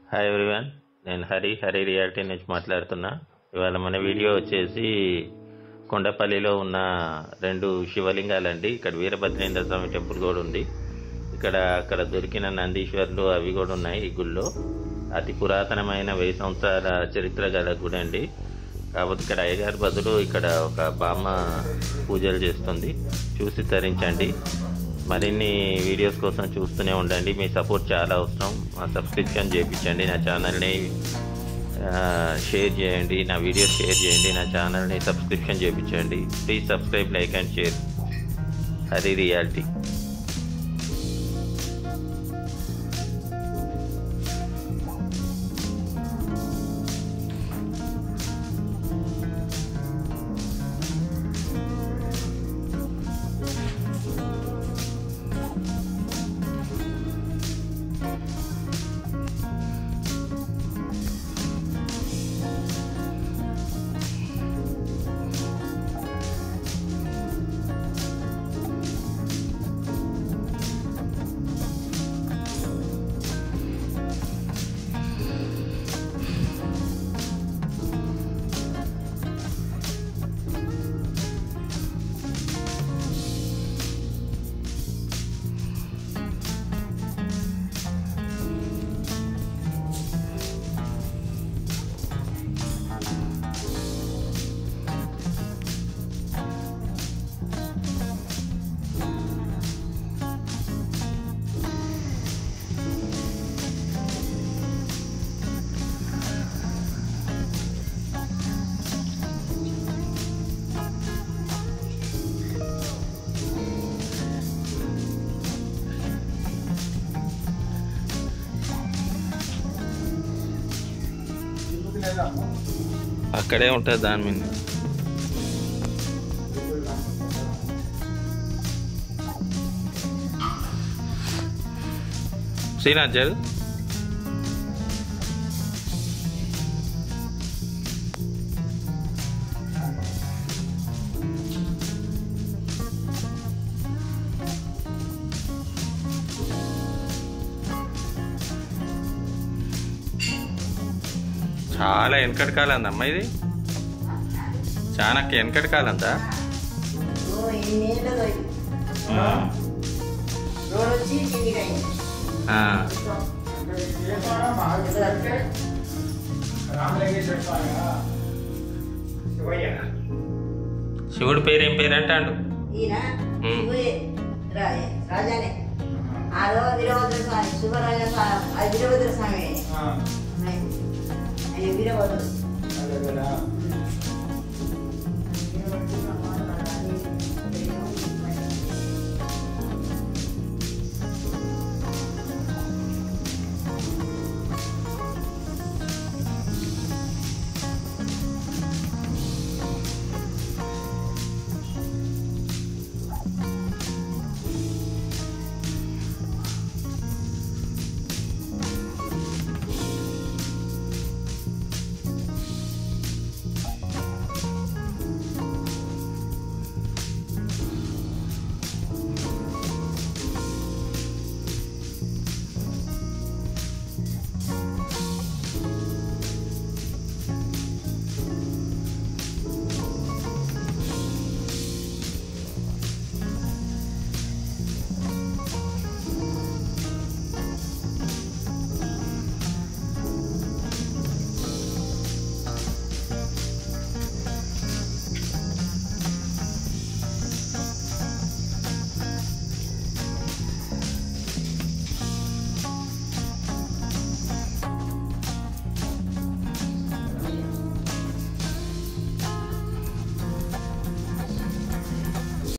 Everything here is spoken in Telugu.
హాయ్ ఎవ్రీవన్ నేను హరి హరి రియాలిటీ నుంచి మాట్లాడుతున్నా ఇవాళ మన వీడియో వచ్చేసి కొండపల్లిలో ఉన్న రెండు శివలింగాలండి ఇక్కడ వీరభద్రేంద్ర స్వామి టెంపుల్ కూడా ఉంది ఇక్కడ అక్కడ దొరికిన నందీశ్వర్లు అవి కూడా ఉన్నాయి ఈ గుళ్ళో అతి పురాతనమైన వెయ్యి సంవత్సరాల చరిత్ర గల గుడి అండి కాకపోతే ఇక్కడ అయ్యగారి బదులు ఇక్కడ ఒక బామ్మ పూజలు చేస్తుంది చూసి తరించండి మరిన్ని వీడియోస్ కోసం చూస్తూనే ఉండండి మీ సపోర్ట్ చాలా అవసరం మా సబ్స్క్రిప్షన్ చేయించండి నా ఛానల్ని షేర్ చేయండి నా వీడియోస్ షేర్ చేయండి నా ఛానల్ని సబ్స్క్రిప్షన్ చేయించండి please subscribe like and share Hari reality అక్కడే ఉంటుంది దాని మీద శ్రీనాథ్ జరు చాలా వెనకటి కాలందమ్మా ఇది చాలా వెనకటి కాలందా ఓ ఎన్నేళ్ళదో ఇది. రోడ్ వచ్చి కిందికి అయింది. ఆ, శివుడి పేరు ఏం పేరు అంటాడు ఈయన ఉమ్. శివుడే రా- రాజానే ఆరో వీరభద్ర స్వామి శుభరాజ స్వామి అది వీరభద్ర స్వామి ఆయన వీరభద్రుడు